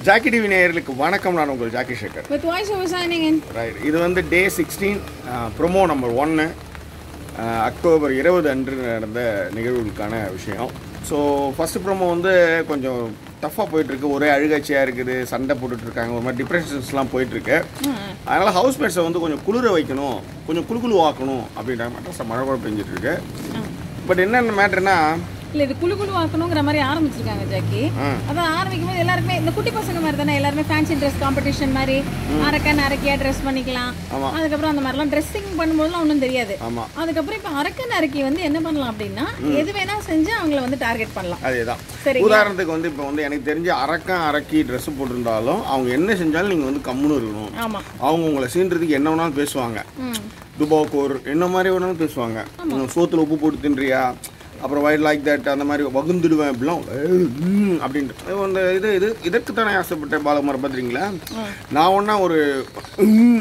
Jackie TV நேயர்களுக்கு வணக்கம் நான் உங்கள் Jackie Sekar With voice over signing in. Right இது வந்து டே சிக்ஸ்டீன் ப்ரொமோ நம்பர் ஒன்று அக்டோபர் இருபது அன்று நடந்த நிகழ்வுகளுக்கான விஷயம் ஸோ ஃபஸ்ட்டு ப்ரோமோ வந்து கொஞ்சம் டஃப்பாக போயிட்டுருக்கு ஒரே அழுகாட்சியாக இருக்குது சண்டை போட்டுட்டு இருக்காங்க ஒரு மாதிரி டிப்ரெஷன்ஸ்லாம் போயிட்டுருக்கு அதனால் ஹவுஸ் மேட்ஸை வந்து கொஞ்சம் குளிர வைக்கணும் கொஞ்சம் குளு குளுவாக்கணும் அப்படின்ற மாதிரி மழை கூட பெஞ்சிட்டு இருக்கு பட் என்னென்ன மேட்ருனா இல்ல இது குழு குழு ஆக்கணுங்கிற மாதிரி ஆரம்பிச்சிருக்காங்க ஜாக்கி ஆ. அதான் ஆரம்பிக்கும் போது எல்லாருக்குமே இந்த குட்டி பசங்க மாதிரி தானே எல்லாருமே ஃபேன்சி ட்ரெஸ் காம்படிஷன் மாதிரி அரக்கன் அரக்கியா ட்ரெஸ் பண்ணிக்கலாம் ஆமா. அதுக்கப்புறம் அந்த மாதிரிலாம் ட்ரெஸ்ஸிங் பண்ணும்போதுலாம் ஒன்றும் தெரியாது ஆமாம் அதுக்கப்புறம் இப்போ அரக்கன் அரக்கி வந்து என்ன பண்ணலாம் அப்படின்னா எது வேணா செஞ்சு அவங்கள வந்து டார்கெட் பண்ணலாம் அதே தான் சரிங்களா? உதாரணத்துக்கு வந்து இப்போ வந்து எனக்கு தெரிஞ்ச அரக்கன் அரக்கி ட்ரெஸ் போட்டிருந்தாலும் அவங்க என்ன செஞ்சாலும் நீங்கள் வந்து கம்முன்னு இருக்கணும் ஆமா அவங்க உங்களை சீன்றதுக்கு என்ன வேணாலும் பேசுவாங்க ம் துபாக்கோர் என்ன மாதிரி வேணாலும் பேசுவாங்க உம், சோத்துல உப்பு போட்டு தின்றியா அப்புறம் வைட் லைக் தட் அந்த மாதிரி வகுந்துடுவேன் அப்படிலாம் ஏய், ம், அப்படின்ட்டு அந்த இது இது இதற்கு தானே ஆசைப்பட்டேன் பாலகுமார் பார்த்துறீங்களா நான் ஒன்றா ஒரு ம்,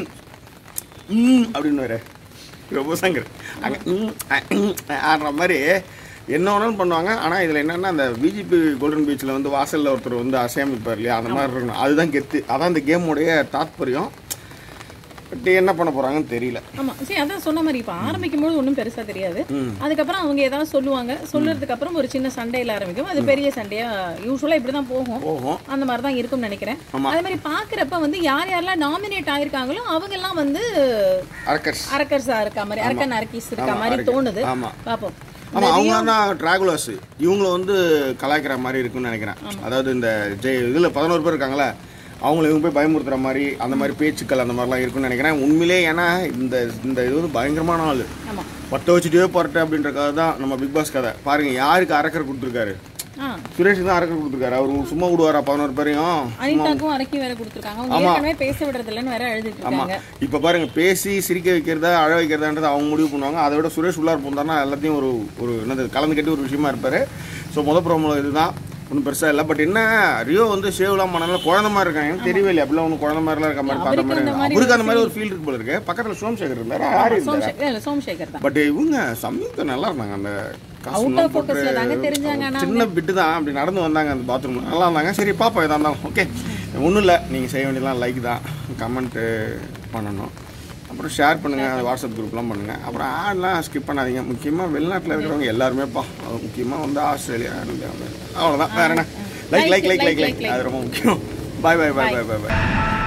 ம் அப்படின்னு வேற ரொம்ப சங்கர் அங்கே ம், அ, ம், அ, ஆடுற மாதிரி என்ன வேணாலும் பண்ணுவாங்க ஆனால் இதில் என்னென்னா அந்த பிஜிபி கோல்டன் பீச்சில் வந்து வாசலில் ஒருத்தர் வந்து அசையமைப்பார் இல்லையா அந்த மாதிரி இருக்கணும் அதுதான் கெத்து அதான் இந்த கேமுடைய தாத்பரியம் பட் என்ன பண்ண போகிறாங்கன்னு தெரியல ஆமா சரி அதான் சொன்ன மாதிரி இப்போ ஆரம்பிக்கும் போது ஒன்றும் பெருசா தெரியாது அதுக்கப்புறம் அவங்க ஏதாவது சொல்லுவாங்க சொல்லுறதுக்கு அப்புறம் ஒரு சின்ன சண்டையில ஆரம்பிக்கும் அது பெரிய சண்டையா யூஸ்வலா இப்படிதான் போகும் போகும் அந்த மாதிரி தான் இருக்கும்னு நினைக்கிறேன் ஆமா. அதே மாதிரி பாக்குறப்ப வந்து யார் யாரெல்லாம் நாமினேட் ஆயிருக்காங்களோ அவங்க எல்லாம் வந்து அரக்கர்ஸ் அரக்கர்ஸா இருக்க மாதிரி அரக்கன் அரக்கிஸ் இருக்க ஆமா, மாதிரி அரக்கர். தோணுது ஆமா. பாப்போம் ஆமாம் அவங்க தான் ட்ராகுலர்ஸ் இவங்கள வந்து கலாய்க்கிற மாதிரி இருக்குன்னு நினைக்கிறேன் அதாவது இந்த ஜெய் இதில் பதினோரு பேர் இருக்காங்களே அவங்கள இவங்க போய் பயமுறுத்துற மாதிரி அந்த மாதிரி பேச்சுக்கள் அந்த மாதிரிலாம் இருக்குன்னு நினைக்கிறேன் உண்மையிலே ஏன்னா இந்த இந்த இது வந்து பயங்கரமான ஆள் ஆமா பட்ட வச்சுட்டே போறட்ட அப்படின்ற கதை தான் நம்ம பிக் பாஸ் கதை பாருங்க யாருக்கு அரக்கர் கொடுத்துருக்காரு ஆ சுரேஷ் தான் அரக்கர் கொடுத்துருக்காரு அவர் சும்மா விடுவாரா பதினோரு பேரையும் அனிதாக்கும் அரக்கி வேற கொடுத்துருக்காங்க அவங்க ஏற்கனவே பேச விடுறது இல்லைன்னு வேற எழுதிட்டு ஆமா இருக்காங்க இப்போ பாருங்க பேசி சிரிக்க வைக்கிறதா அழ வைக்கிறதான்றது அவங்க முடிவு பண்ணுவாங்க அதை விட சுரேஷ் உள்ளார் போந்தாருன்னா எல்லாத்தையும் ஒரு ஒரு என்னது கலந்து கட்டி ஒரு விஷயமா இருப்பாரு ஸோ முத ப்ரோமோ இதுதான் ஒன்றும் பெருசா இல்லை பட் என்ன ரியோ வந்து ஷேவ்லாம் பண்ணனால குழந்த மாதிரி இருக்காங்க எனக்கு தெரியவே இல்லை அப்படிலாம் ஒன்றும் குழந்த மாதிரிலாம் இருக்க மாதிரி பார்த்த மாதிரி அந்த மாதிரி அவருக்கு அந்த மாதிரி ஒரு ஃபீல் இருக்கு போல இருக்கு பக்கத்தில் சோம்சேகர் இருந்தாரு யாரு இருந்தாரு சோம்சேகர் இல்ல, சோம்சேகர் தான் பட் இவங்க சம்யுக்தா நல்லா இருந்தாங்க அந்த அவுட் காசுலாம் ஆஃப் ஃபோக்கஸ்ல தாங்க தெரிஞ்சாங்க ஆனா சின்ன பிட்டு தான் அப்படி நடந்து வந்தாங்க அந்த பாத்ரூம் நல்லா இருந்தாங்க சரி பாப்பா எதா இருந்தாலும் ஓகே ஒன்றும் இல்லை நீங்கள் செய்ய வேண்டியதெல்லாம் லைக் தான் கமெண்ட்டு பண்ணணும் அப்புறம் ஷேர் பண்ணுங்கள் வாட்ஸ்அப் குரூப்லாம் பண்ணுங்கள் அப்புறம் ஆட்லாம் ஸ்கிப் பண்ணாதீங்க முக்கியமாக வெளிநாட்டில் இருக்கிறவங்க எல்லாருமேப்பா அது முக்கியமாக வந்து ஆஸ்திரேலியா இந்தியா அவ்வளோதான் வேற என்ன like like like like like அது ரொம்ப முக்கியம் பாய் பாய் பாய் பாய் பாய் பாய்